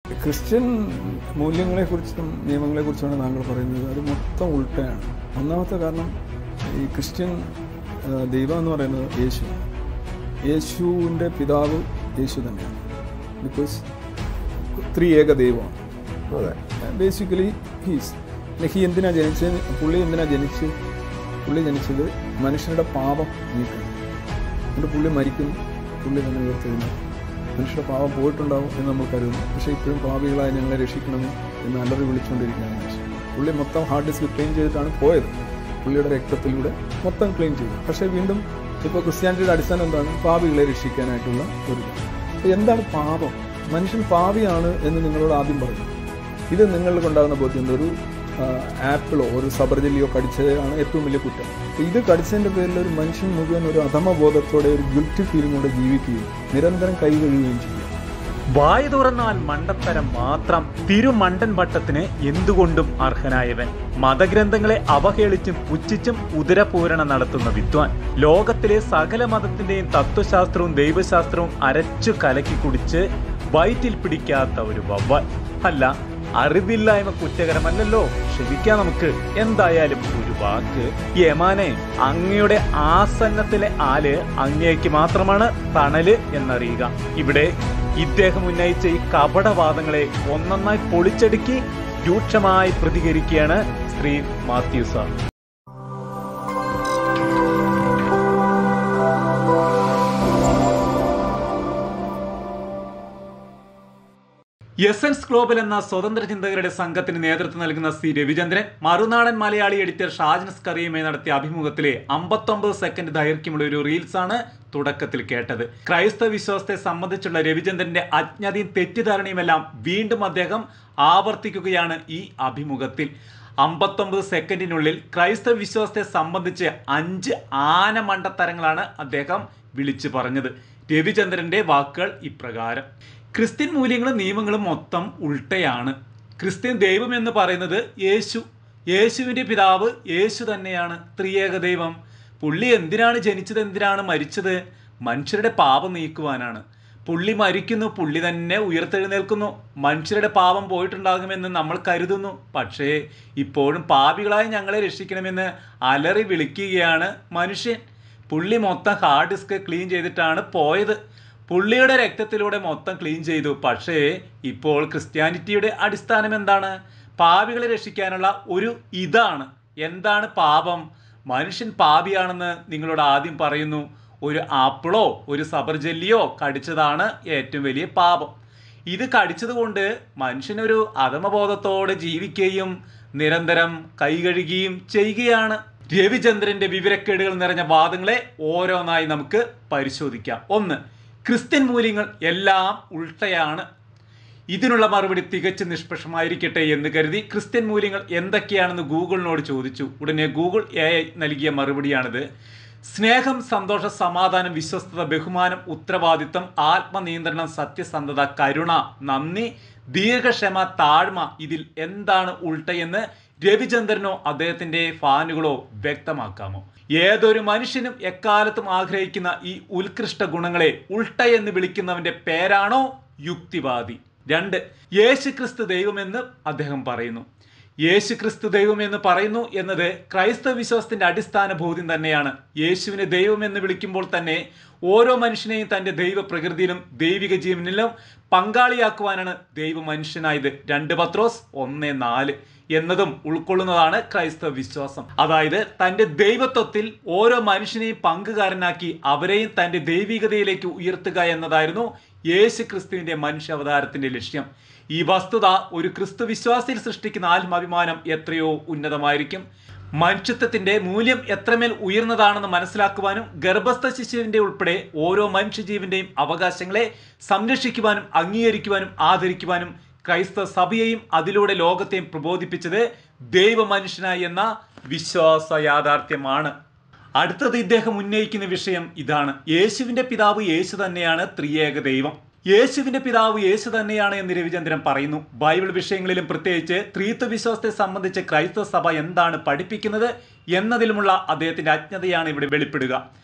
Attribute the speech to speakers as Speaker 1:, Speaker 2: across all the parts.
Speaker 1: Christian മൂല്യങ്ങളെക്കുറിച്ചും നിയമങ്ങളെക്കുറിച്ചുമാണ് താങ്കൾ പറയുന്നത് അത് മൊത്തം ഉൾട്ടയാണ് ഒന്നാമത്തെ കാരണം ഈ ക്രിസ്ത്യൻ ആ, ദൈവം എന്ന് പറയുന്നത് യേശു യേശുവിൻ്റെ പിതാവ് യേശു തന്നെയാണ് ബിക്കോസ് ത്രിയേക ദൈവമാണ്
Speaker 2: അതെ
Speaker 1: ബേസിക്കലി ഹീസ് ഹി എന്തിനാ ജനിച്ചത് പുള്ളി എന്തിനാ ജനിച്ച് പുള്ളി ജനിച്ചത് മനുഷ്യരുടെ പാപം നീക്കണം എന്നിട്ട് പുള്ളി മരിക്കുന്നു പുള്ളി തന്നെ ഉയർത്തെഴുന്നു മനുഷ്യരുടെ പാപം പോയിട്ടുണ്ടാവും എന്ന് നമ്മൾ കരുതുന്നു പക്ഷേ ഇപ്പോഴും പാപികളായി ഞങ്ങളെ രക്ഷിക്കണമെന്ന് എന്ന് അലറി വിളിച്ചുകൊണ്ടിരിക്കുകയാണ് മനുഷ്യൻ പുള്ളി മൊത്തം ഹാർഡ് ഡിസ്ക് ക്ലീൻ ചെയ്തിട്ടാണ് പോയത് പുള്ളിയുടെ രക്തത്തിലൂടെ മൊത്തം ക്ലീൻ ചെയ്തു പക്ഷേ വീണ്ടും ഇപ്പോൾ ക്രിസ്ത്യാനിറ്റിയുടെ അടിസ്ഥാനം എന്താണ് പാപികളെ രക്ഷിക്കാനായിട്ടുള്ള ഒരു ഇത്. അപ്പോൾ എന്താണ് പാപം മനുഷ്യൻ പാപിയാണ് എന്ന് നിങ്ങളോട് ആദ്യം പറഞ്ഞു ഇത് നിങ്ങളിൽ ഉണ്ടാകുന്ന ബോധ്യം എന്താ? ഒരു ആ, ആപ്പിളോ ഒരു സബർജലിയോ കടിച്ചതാണ് ഏറ്റവും വലിയ കുറ്റം അപ്പോൾ ഇത് കടിച്ചതിൻ്റെ പേരിൽ ഒരു മനുഷ്യൻ മുഴുവൻ ഒരു അധമബോധത്തോടെ ഒരു ഗിൽറ്റി ഫീലിങ്ങോടെ ജീവിക്കുകയും നിരന്തരം കൈ കഴുകുകയും ചെയ്യും
Speaker 3: വായ തുറന്നാൽ മണ്ടത്തരം മാത്രം തിരുമണ്ടൻ പട്ടത്തിന് എന്തുകൊണ്ടും അർഹനായവൻ മതഗ്രന്ഥങ്ങളെ അവഹേളിച്ചും പുച്ഛിച്ചും ഉദരപൂരണം നടത്തുന്ന വിദ്വാൻ ലോകത്തിലെ സകല മതത്തിന്റെയും തത്വശാസ്ത്രവും ദൈവശാസ്ത്രവും അരച്ചു കലക്കി കുടിച്ച് വയറ്റിൽ പിടിക്കാത്ത ഒരു വവ്വാൽ അല്ല അറിവില്ലായ്മ കുറ്റകരമല്ലല്ലോ ക്ഷമിക്കാം നമുക്ക് എന്തായാലും ഒരു വാക്ക് യമാനെ അങ്ങയുടെ ആസന്നത്തിലെ ആല് അങ്ങേക്ക് മാത്രമാണ് തണല് എന്നറിയുക ഇവിടെ ഇദ്ദേഹം ഉന്നയിച്ച ഈ കപടവാദങ്ങളെ ഒന്നൊന്നായി പൊളിച്ചടുക്കി രൂക്ഷമായി പ്രതികരിക്കുകയാണ് ശ്രീ മാത്യു സാർ എസൻസ് ഗ്ലോബൽ എന്ന സ്വതന്ത്ര ചിന്തകരുടെ സംഘത്തിന് നേതൃത്വം നൽകുന്ന സി രവിചന്ദ്രൻ മറുനാടൻ മലയാളി എഡിറ്റർ ഷാജനസ് കറിയുമായി നടത്തിയ അഭിമുഖത്തിലെ അമ്പത്തൊമ്പത് സെക്കൻഡ് ദൈർഘ്യമുള്ള ഒരു റീൽസ് ആണ് തുടക്കത്തിൽ കേട്ടത് ക്രൈസ്തവ വിശ്വാസത്തെ സംബന്ധിച്ചുള്ള രവിചന്ദ്രന്റെ അജ്ഞതയും തെറ്റിദ്ധാരണയുമെല്ലാം വീണ്ടും അദ്ദേഹം ആവർത്തിക്കുകയാണ് ഈ അഭിമുഖത്തിൽ അമ്പത്തൊമ്പത് സെക്കൻഡിനുള്ളിൽ ക്രൈസ്തവ വിശ്വാസത്തെ സംബന്ധിച്ച് അഞ്ച് ആന മണ്ടത്തരങ്ങളാണ് അദ്ദേഹം വിളിച്ചു പറഞ്ഞത് രവിചന്ദ്രന്റെ വാക്കുകൾ ഇപ്രകാരം ക്രിസ്ത്യൻ മൂല്യങ്ങളും നിയമങ്ങളും മൊത്തം ഉൾട്ടയാണ് ക്രിസ്ത്യൻ ദൈവം എന്ന് പറയുന്നത് യേശു യേശുവിൻ്റെ പിതാവ് യേശു തന്നെയാണ് ത്രിയേക ദൈവം പുള്ളി എന്തിനാണ് ജനിച്ചത് എന്തിനാണ് മരിച്ചത് മനുഷ്യരുടെ പാപം നീക്കുവാനാണ് പുള്ളി മരിക്കുന്നു പുള്ളി തന്നെ ഉയർത്തെഴുന്നേൽക്കുന്നു മനുഷ്യരുടെ പാപം പോയിട്ടുണ്ടാകുമെന്ന് നമ്മൾ കരുതുന്നു പക്ഷേ ഇപ്പോഴും പാപികളായി ഞങ്ങളെ രക്ഷിക്കണമെന്ന് അലറി വിളിക്കുകയാണ് മനുഷ്യൻ പുള്ളി മൊത്തം ഹാർഡ് ഡിസ്ക് ക്ലീൻ ചെയ്തിട്ടാണ് പോയത് പുള്ളിയുടെ രക്തത്തിലൂടെ മൊത്തം ക്ലീൻ ചെയ്തു പക്ഷേ ഇപ്പോൾ ക്രിസ്ത്യാനിറ്റിയുടെ അടിസ്ഥാനം എന്താണ് പാപികളെ രക്ഷിക്കാനുള്ള ഒരു ഇതാണ് എന്താണ് പാപം മനുഷ്യൻ പാപിയാണെന്ന് നിങ്ങളോട് ആദ്യം പറയുന്നു ഒരു ആപ്പിളോ ഒരു സബർജല്ലിയോ കടിച്ചതാണ് ഏറ്റവും വലിയ പാപം ഇത് കടിച്ചതുകൊണ്ട് മനുഷ്യനൊരു അധമബോധത്തോടെ ജീവിക്കുകയും നിരന്തരം കൈ കഴുകുകയും ചെയ്യുകയാണ് രവിചന്ദ്രന്റെ വിവരക്കേടുകൾ നിറഞ്ഞ വാദങ്ങളെ ഓരോന്നായി നമുക്ക് പരിശോധിക്കാം ഒന്ന് ക്രിസ്ത്യൻ മൂല്യങ്ങൾ എല്ലാം ഉൾട്ടയാണ് ഇതിനുള്ള മറുപടി തികച്ചും നിഷ്പക്ഷമായിരിക്കട്ടെ എന്ന് കരുതി ക്രിസ്ത്യൻ മൂല്യങ്ങൾ എന്തൊക്കെയാണെന്ന് ഗൂഗിളിനോട് ചോദിച്ചു ഉടനെ ഗൂഗിൾ എ ഐ നൽകിയ മറുപടിയാണിത് സ്നേഹം സന്തോഷം സമാധാനം വിശ്വസ്തത ബഹുമാനം ഉത്തരവാദിത്തം ആത്മനിയന്ത്രണം സത്യസന്ധത കരുണ നന്ദി ദീർഘക്ഷമ താഴ്മ ഇതിൽ എന്താണ് ഉൾട്ടയെന്ന് രവിചന്ദ്രനോ അദ്ദേഹത്തിന്റെ ഫാനുകളോ വ്യക്തമാക്കാമോ ഏതൊരു മനുഷ്യനും എക്കാലത്തും ആഗ്രഹിക്കുന്ന ഈ ഉത്കൃഷ്ട ഗുണങ്ങളെ ഉൾട്ട എന്ന് വിളിക്കുന്നവന്റെ പേരാണോ യുക്തിവാദി രണ്ട് യേശുക്രിസ്തു ദൈവമെന്ന് അദ്ദേഹം പറയുന്നു യേശുക്രിസ്തു ദൈവം എന്ന് പറയുന്നു എന്നത് ക്രൈസ്തവ വിശ്വാസത്തിന്റെ അടിസ്ഥാന ബോധ്യം തന്നെയാണ് യേശുവിനെ ദൈവം എന്ന് വിളിക്കുമ്പോൾ തന്നെ ഓരോ മനുഷ്യനെയും തന്റെ ദൈവ പ്രകൃതിയിലും ദൈവിക ജീവനിലും പങ്കാളിയാക്കുവാനാണ് ദൈവ മനുഷ്യനായത് രണ്ട് പത്രോസ് ഒന്ന് നാല് എന്നതും ഉൾക്കൊള്ളുന്നതാണ് ക്രൈസ്തവ വിശ്വാസം അതായത് തന്റെ ദൈവത്വത്തിൽ ഓരോ മനുഷ്യനെയും പങ്കുകാരനാക്കി അവരെയും തന്റെ ദൈവികതയിലേക്ക് ഉയർത്തുക എന്നതായിരുന്നു യേശു ക്രിസ്തുവിന്റെ മനുഷ്യ അവതാരത്തിന്റെ ലക്ഷ്യം ഈ വസ്തുത ഒരു ക്രിസ്തു വിശ്വാസിയിൽ സൃഷ്ടിക്കുന്ന ആത്മാഭിമാനം എത്രയോ ഉന്നതമായിരിക്കും മനുഷ്യത്വത്തിന്റെ മൂല്യം എത്രമേൽ ഉയർന്നതാണെന്ന് മനസ്സിലാക്കുവാനും ഗർഭസ്ഥ ശിശുവിന്റെ ഉൾപ്പെടെ ഓരോ മനുഷ്യജീവന്റെയും അവകാശങ്ങളെ സംരക്ഷിക്കുവാനും അംഗീകരിക്കുവാനും ആദരിക്കുവാനും ക്രൈസ്തവ സഭയെയും അതിലൂടെ ലോകത്തെയും പ്രബോധിപ്പിച്ചത് ദൈവമനുഷ്യനായി എന്ന വിശ്വാസ യാഥാർത്ഥ്യമാണ് അടുത്തത് ഇദ്ദേഹം ഉന്നയിക്കുന്ന വിഷയം ഇതാണ് യേശുവിന്റെ പിതാവ് യേശു തന്നെയാണ് ത്രിയേക ദൈവം യേശുവിന്റെ പിതാവ് യേശു തന്നെയാണ് എന്ന് രവിചന്ദ്രൻ പറയുന്നു ബൈബിൾ വിഷയങ്ങളിലും പ്രത്യേകിച്ച് ത്രീത്വ വിശ്വാസത്തെ സംബന്ധിച്ച് ക്രൈസ്തവ സഭ എന്താണ് പഠിപ്പിക്കുന്നത് എന്നതിലുമുള്ള അദ്ദേഹത്തിന്റെ അജ്ഞതയാണ് ഇവിടെ വെളിപ്പെടുക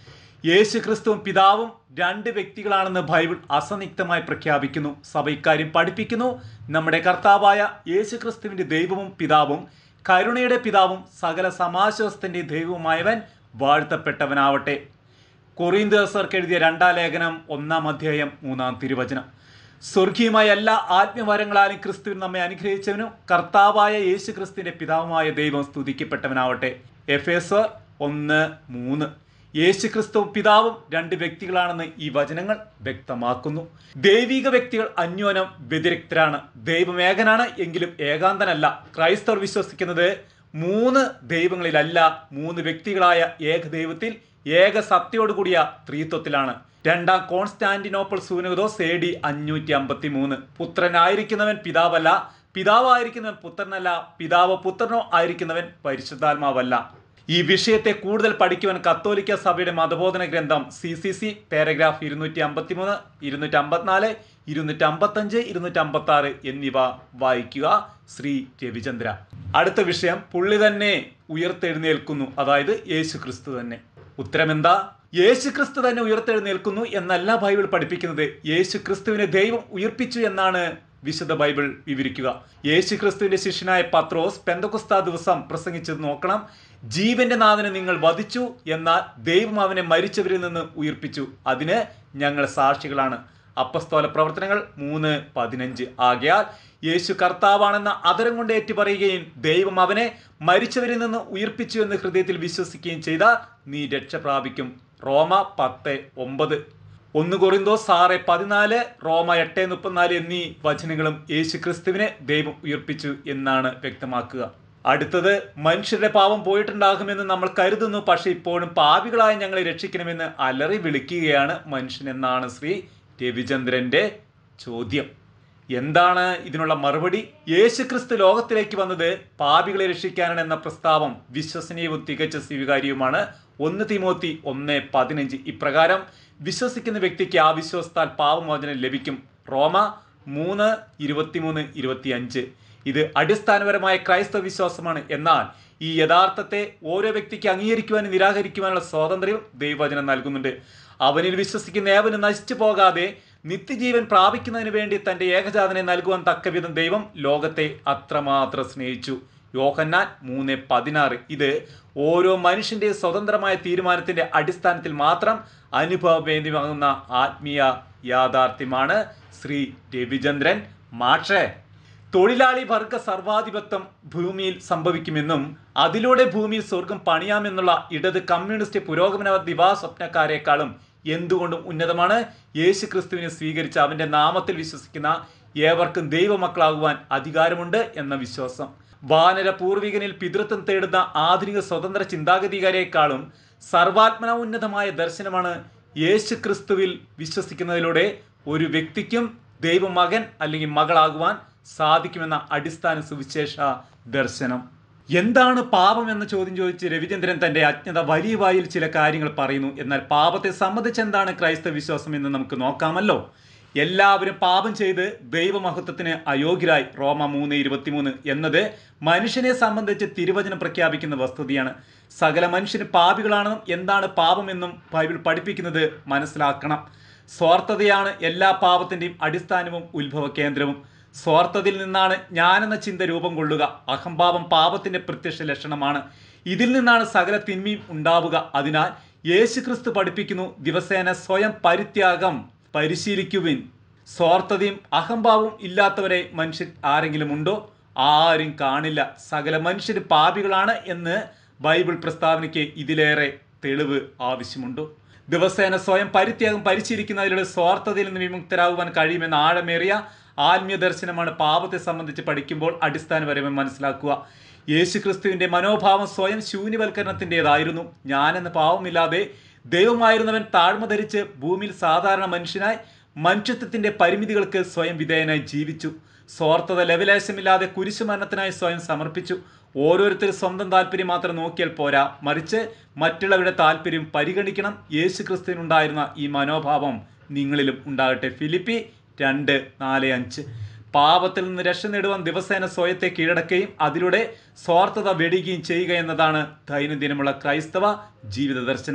Speaker 3: യേശു ക്രിസ്തുവും പിതാവും രണ്ട് വ്യക്തികളാണെന്ന് ബൈബിൾ അസന്നിഗ്ധമായി പ്രഖ്യാപിക്കുന്നു സഭ ഇക്കാര്യം പഠിപ്പിക്കുന്നു നമ്മുടെ കർത്താവായ യേശു ക്രിസ്തുവിൻ്റെ ദൈവവും പിതാവും കരുണയുടെ പിതാവും സകല സമാശ്വാസത്തിൻ്റെ ദൈവവുമായവൻ വാഴ്ത്തപ്പെട്ടവനാവട്ടെ കൊറീന്തോസർക്ക് എഴുതിയ രണ്ടാം ലേഖനം ഒന്നാം അധ്യായം മൂന്നാം തിരുവചനം സ്വർഗീയമായ എല്ലാ ആത്മവരങ്ങളാലും ക്രിസ്തുവിൻ നമ്മെ അനുഗ്രഹിച്ചവനും കർത്താവായ യേശു ക്രിസ്തുവിന്റെ പിതാവുമായ ദൈവം സ്തുതിക്കപ്പെട്ടവനാവട്ടെ എഫ് ഒന്ന് മൂന്ന് യേശു ക്രിസ്തുവും പിതാവും രണ്ട് വ്യക്തികളാണെന്ന് ഈ വചനങ്ങൾ വ്യക്തമാക്കുന്നു ദൈവിക വ്യക്തികൾ അന്യോന്യം വ്യതിരിക്തരാണ് ദൈവം ഏകനാണ് എങ്കിലും ഏകാന്തനല്ല ക്രൈസ്തവർ വിശ്വസിക്കുന്നത് മൂന്ന് ദൈവങ്ങളിലല്ല മൂന്ന് വ്യക്തികളായ ഏക ദൈവത്തിൽ ഏക സത്യയോടുകൂടിയ ത്രീത്വത്തിലാണ് രണ്ടാം കോൺസ്റ്റാന്റിനോപ്പിൾ സൂനകദോസ് എ ഡി അഞ്ഞൂറ്റി അമ്പത്തി മൂന്ന് പുത്രനായിരിക്കുന്നവൻ പിതാവല്ല പിതാവായിരിക്കുന്നവൻ പുത്രനല്ല പിതാവ് പുത്രനോ ആയിരിക്കുന്നവൻ പരിശുദ്ധാത്മാവല്ല ഈ വിഷയത്തെ കൂടുതൽ പഠിക്കുവാൻ കത്തോലിക്ക സഭയുടെ മതബോധന ഗ്രന്ഥം സി സി സി പാരഗ്രാഫ് ഇരുന്നൂറ്റി അമ്പത്തി മൂന്ന് ഇരുന്നൂറ്റി അമ്പത്തിനാല് ഇരുന്നൂറ്റി അമ്പത്തഞ്ച് ഇരുന്നൂറ്റി അമ്പത്തി ആറ് എന്നിവ വായിക്കുക ശ്രീ രവിചന്ദ്ര അടുത്ത വിഷയം പുള്ളി തന്നെ ഉയർത്തെഴുന്നേൽക്കുന്നു അതായത് യേശു ക്രിസ്തു തന്നെ ഉത്തരമെന്താ യേശു ക്രിസ്തു തന്നെ ഉയർത്തെഴുന്നേൽക്കുന്നു എന്നല്ല ബൈബിൾ പഠിപ്പിക്കുന്നത് യേശു ക്രിസ്തുവിനെ ദൈവം ഉയർപ്പിച്ചു എന്നാണ് വിശുദ്ധ ബൈബിൾ വിവരിക്കുക യേശു ക്രിസ്തുവിന്റെ ശിഷ്യനായ പത്രോസ് പെന്തകുസ്ത ദിവസം പ്രസംഗിച്ചത് നോക്കണം ജീവന്റെ നാഥനെ നിങ്ങൾ വധിച്ചു എന്നാൽ ദൈവം അവനെ മരിച്ചവരിൽ നിന്ന് ഉയർപ്പിച്ചു അതിന് ഞങ്ങൾ സാക്ഷികളാണ് അപ്പസ്തോല പ്രവർത്തനങ്ങൾ മൂന്ന് പതിനഞ്ച് ആകയാൽ യേശു കർത്താവാണെന്ന അതരം കൊണ്ട് ഏറ്റുപറയുകയും ദൈവം അവനെ മരിച്ചവരിൽ നിന്ന് ഉയർപ്പിച്ചു എന്ന് ഹൃദയത്തിൽ വിശ്വസിക്കുകയും ചെയ്ത നീ രക്ഷ പ്രാപിക്കും റോമ പത്ത് ഒമ്പത് ഒന്ന് കൊറിന്തോസ് ആറ് പതിനാല് റോമ എട്ട് മുപ്പത്തിനാല് എന്നീ വചനങ്ങളും യേശു ക്രിസ്തുവിനെ ദൈവം ഉയർപ്പിച്ചു എന്നാണ് വ്യക്തമാക്കുക അടുത്തത് മനുഷ്യരുടെ പാപം പോയിട്ടുണ്ടാകുമെന്ന് നമ്മൾ കരുതുന്നു പക്ഷെ ഇപ്പോഴും പാപികളായ ഞങ്ങളെ രക്ഷിക്കണമെന്ന് അലറി വിളിക്കുകയാണ് മനുഷ്യൻ എന്നാണ് ശ്രീ രവിചന്ദ്രന്റെ ചോദ്യം എന്താണ് ഇതിനുള്ള മറുപടി യേശുക്രിസ്തു ലോകത്തിലേക്ക് വന്നത് പാപികളെ രക്ഷിക്കാനാണ് എന്ന പ്രസ്താവം വിശ്വസനീയവും തികച്ച സ്വീകാര്യവുമാണ് ഒന്ന് തിമോത്തി ഒന്ന് പതിനഞ്ച് ഇപ്രകാരം വിശ്വസിക്കുന്ന വ്യക്തിക്ക് ആ വിശ്വാസത്താൽ പാപമോചനം ലഭിക്കും റോമ മൂന്ന് ഇരുപത്തിമൂന്ന് ഇരുപത്തിയഞ്ച് ഇത് അടിസ്ഥാനപരമായ ക്രൈസ്തവ വിശ്വാസമാണ് എന്നാൽ ഈ യഥാർത്ഥത്തെ ഓരോ വ്യക്തിക്ക് അംഗീകരിക്കുവാനും നിരാകരിക്കുവാനുള്ള സ്വാതന്ത്ര്യം ദൈവവചനം നൽകുന്നുണ്ട് അവനിൽ വിശ്വസിക്കുന്ന ഏവനും നശിച്ചു പോകാതെ നിത്യജീവൻ പ്രാപിക്കുന്നതിന് വേണ്ടി തന്റെ ഏകജാതനെ നൽകുവാൻ തക്കവിധം ദൈവം ലോകത്തെ അത്രമാത്രം സ്നേഹിച്ചു യോഹന്നാൻ മൂന്ന് പതിനാറ് ഇത് ഓരോ മനുഷ്യന്റെ സ്വതന്ത്രമായ തീരുമാനത്തിന്റെ അടിസ്ഥാനത്തിൽ മാത്രം അനുഭവവേദ്യമാകുന്ന ആത്മീയ യാഥാർത്ഥ്യമാണ് ശ്രീ രവിചന്ദ്രൻ മാഷേ തൊഴിലാളി വർഗ സർവാധിപത്യം ഭൂമിയിൽ സംഭവിക്കുമെന്നും അതിലൂടെ ഭൂമിയിൽ സ്വർഗം പണിയാമെന്നുള്ള ഇടത് കമ്മ്യൂണിസ്റ്റ് പുരോഗമന ദിവാസ്വപ്നക്കാരെക്കാളും എന്തുകൊണ്ടും ഉന്നതമാണ് യേശു ക്രിസ്തുവിനെ സ്വീകരിച്ച അവന്റെ നാമത്തിൽ വിശ്വസിക്കുന്ന ഏവർക്കും ദൈവമക്കളാകുവാൻ അധികാരമുണ്ട് എന്ന വിശ്വാസം വാനര പൂർവികനിൽ പിതൃത്വം തേടുന്ന ആധുനിക സ്വതന്ത്ര ചിന്താഗതികാരെക്കാളും സർവാത്മന ഉന്നതമായ ദർശനമാണ് യേശു ക്രിസ്തുവിൽ വിശ്വസിക്കുന്നതിലൂടെ ഒരു വ്യക്തിക്കും ദൈവമകൻ അല്ലെങ്കിൽ മകളാകുവാൻ സാധിക്കുമെന്ന അടിസ്ഥാന സുവിശേഷ ദർശനം എന്താണ് പാപം എന്ന ചോദ്യം ചോദിച്ച് രവിചന്ദ്രൻ തന്റെ അജ്ഞത വലിയ വായിൽ ചില കാര്യങ്ങൾ പറയുന്നു എന്നാൽ പാപത്തെ സംബന്ധിച്ച് എന്താണ് ക്രൈസ്തവ വിശ്വാസം എന്ന് നമുക്ക് നോക്കാമല്ലോ എല്ലാവരും പാപം ചെയ്ത് ദൈവമഹത്വത്തിന് അയോഗ്യരായി റോമ മൂന്ന് ഇരുപത്തിമൂന്ന് എന്നത് മനുഷ്യനെ സംബന്ധിച്ച് തിരുവചനം പ്രഖ്യാപിക്കുന്ന വസ്തുതയാണ് സകല മനുഷ്യന് പാപികളാണെന്നും എന്താണ് പാപമെന്നും ബൈബിൾ പഠിപ്പിക്കുന്നത് മനസ്സിലാക്കണം സ്വാർത്ഥതയാണ് എല്ലാ പാപത്തിൻ്റെയും അടിസ്ഥാനവും ഉത്ഭവ കേന്ദ്രവും സ്വാർത്ഥതയിൽ നിന്നാണ് ഞാനെന്ന ചിന്ത രൂപം കൊള്ളുക അഹംഭാവം പാപത്തിന്റെ പ്രത്യക്ഷ ലക്ഷണമാണ് ഇതിൽ നിന്നാണ് സകല തിന്മയും ഉണ്ടാവുക അതിനാൽ യേശു ക്രിസ്തു പഠിപ്പിക്കുന്നു ദിവസേന സ്വയം പരിത്യാഗം പരിശീലിക്കുവിൻ സ്വാർത്ഥതയും അഹംഭാവവും ഇല്ലാത്തവരെ മനുഷ്യൻ ആരെങ്കിലും ഉണ്ടോ ആരും കാണില്ല സകല മനുഷ്യർ പാപികളാണ് എന്ന് ബൈബിൾ പ്രസ്താവനയ്ക്ക് ഇതിലേറെ തെളിവ് ആവശ്യമുണ്ടോ ദിവസേന സ്വയം പരിത്യാഗം പരിശീലിക്കുന്നതിലൂടെ സ്വാർത്ഥതയിൽ നിന്ന് വിമുക്തരാകുവാൻ കഴിയുമെന്ന ആഴമേറിയ ആത്മീയ ദർശനമാണ് പാപത്തെ സംബന്ധിച്ച് പഠിക്കുമ്പോൾ അടിസ്ഥാനപരമായി മനസ്സിലാക്കുക യേശു ക്രിസ്തുവിന്റെ മനോഭാവം സ്വയം ശൂന്യവൽക്കരണത്തിൻ്റെതായിരുന്നു ഞാനെന്ന പാവമില്ലാതെ ദൈവമായിരുന്നവൻ താഴ്മ ധരിച്ച് ഭൂമിയിൽ സാധാരണ മനുഷ്യനായി മനുഷ്യത്വത്തിന്റെ പരിമിതികൾക്ക് സ്വയം വിധേയനായി ജീവിച്ചു സ്വാർത്ഥത ലവലേശമില്ലാതെ കുരിശുമരണത്തിനായി സ്വയം സമർപ്പിച്ചു ഓരോരുത്തർ സ്വന്തം താല്പര്യം മാത്രം നോക്കിയാൽ പോരാ മറിച്ച് മറ്റുള്ളവരുടെ താല്പര്യം പരിഗണിക്കണം യേശു ക്രിസ്തുവിനുണ്ടായിരുന്ന ഈ മനോഭാവം നിങ്ങളിലും ഉണ്ടാകട്ടെ ഫിലിപ്പി രണ്ട് നാല് അഞ്ച് പാപത്തിൽ നിന്ന് രക്ഷ നേടുവാൻ ദിവസേന സ്വയത്തെ കീഴടക്കുകയും അതിലൂടെ സ്വാർത്ഥത വെടിയുകയും ചെയ്യുക എന്നതാണ് ദൈനംദിനമുള്ള ക്രൈസ്തവ ജീവിത ദർശനം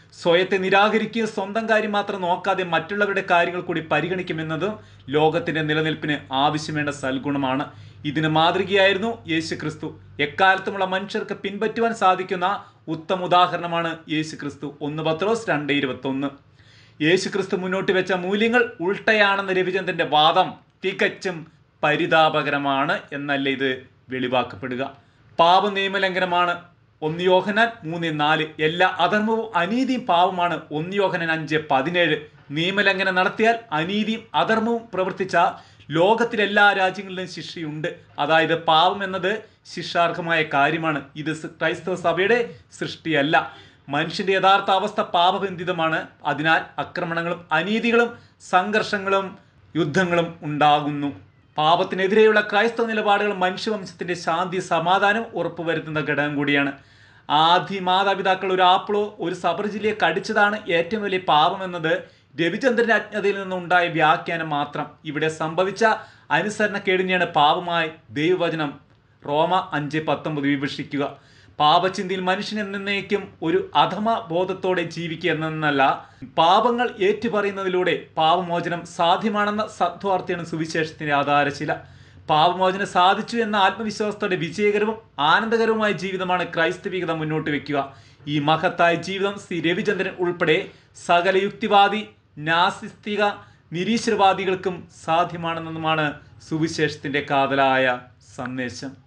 Speaker 3: സ്വയത്തെ നിരാകരിക്കുകയും സ്വന്തം കാര്യം മാത്രം നോക്കാതെ മറ്റുള്ളവരുടെ കാര്യങ്ങൾ കൂടി പരിഗണിക്കുമെന്നതും ലോകത്തിന്റെ നിലനിൽപ്പിന് ആവശ്യം സൽഗുണമാണ് ഇതിന് മാതൃകയായിരുന്നു യേശു ക്രിസ്തു എക്കാലത്തുമുള്ള മനുഷ്യർക്ക് പിൻപറ്റുവാൻ സാധിക്കുന്ന ഉത്തമ ഉദാഹരണമാണ് യേശു ക്രിസ്തു ഒന്ന് പത്രോസ് രണ്ട് ഇരുപത്തൊന്ന് യേശു ക്രിസ്തു മുന്നോട്ട് വെച്ച മൂല്യങ്ങൾ ഉൾട്ടയാണെന്ന രവിചന്ദ്രന്റെ വാദം തികച്ചും പരിതാപകരമാണ് എന്നല്ല ഇത് വെളിവാക്കപ്പെടുക പാപ നിയമലംഘനമാണ് ഒന്ന് യോഹനാൻ മൂന്ന് നാല് എല്ലാ അധർമ്മവും അനീതിയും പാവമാണ് ഒന്ന് യോഹനാൻ അഞ്ച് പതിനേഴ് നിയമലംഘനം നടത്തിയാൽ അനീതിയും അധർമ്മവും പ്രവർത്തിച്ച ലോകത്തിലെ എല്ലാ രാജ്യങ്ങളിലും ശിക്ഷയുണ്ട് അതായത് പാപം എന്നത് ശിക്ഷാർഹമായ കാര്യമാണ് ഇത് സ് ക്രൈസ്തവ സഭയുടെ സൃഷ്ടിയല്ല മനുഷ്യന്റെ യഥാർത്ഥ അവസ്ഥ പാപബന്ധിതമാണ് അതിനാൽ ആക്രമണങ്ങളും അനീതികളും സംഘർഷങ്ങളും യുദ്ധങ്ങളും ഉണ്ടാകുന്നു പാപത്തിനെതിരെയുള്ള ക്രൈസ്തവ നിലപാടുകൾ മനുഷ്യവംശത്തിന്റെ ശാന്തി സമാധാനം ഉറപ്പുവരുത്തുന്ന ഘടകം കൂടിയാണ് ആദ്യ മാതാപിതാക്കൾ ഒരു ആപ്പിളോ ഒരു സബർജിലിയെ കടിച്ചതാണ് ഏറ്റവും വലിയ പാപമെന്നത് രവിചന്ദ്രന്റെ അജ്ഞതയിൽ നിന്നുണ്ടായ വ്യാഖ്യാനം മാത്രം ഇവിടെ സംഭവിച്ച അനുസരണക്കേടിനെയാണ് പാപമായി ദൈവവചനം റോമ അഞ്ച് പത്തൊമ്പത് വിവക്ഷിക്കുക പാപചിന്തയിൽ മനുഷ്യൻ എന്നേക്കും ഒരു അധമ ബോധത്തോടെ ജീവിക്കുക എന്നല്ല പാപങ്ങൾ ഏറ്റുപറയുന്നതിലൂടെ പാപമോചനം സാധ്യമാണെന്ന സത്വാർത്ഥിയാണ് സുവിശേഷത്തിന്റെ ആധാരശില പാപമോചനം സാധിച്ചു എന്ന ആത്മവിശ്വാസത്തോടെ വിജയകരവും ആനന്ദകരവുമായ ജീവിതമാണ് ക്രൈസ്തവികത മുന്നോട്ട് വെക്കുക ഈ മഹത്തായ ജീവിതം ശ്രീ രവിചന്ദ്രൻ ഉൾപ്പെടെ സകല യുക്തിവാദി നാസിസ്തിക നിരീശ്വരവാദികൾക്കും സാധ്യമാണെന്നതുമാണ് സുവിശേഷത്തിന്റെ കാതലായ സന്ദേശം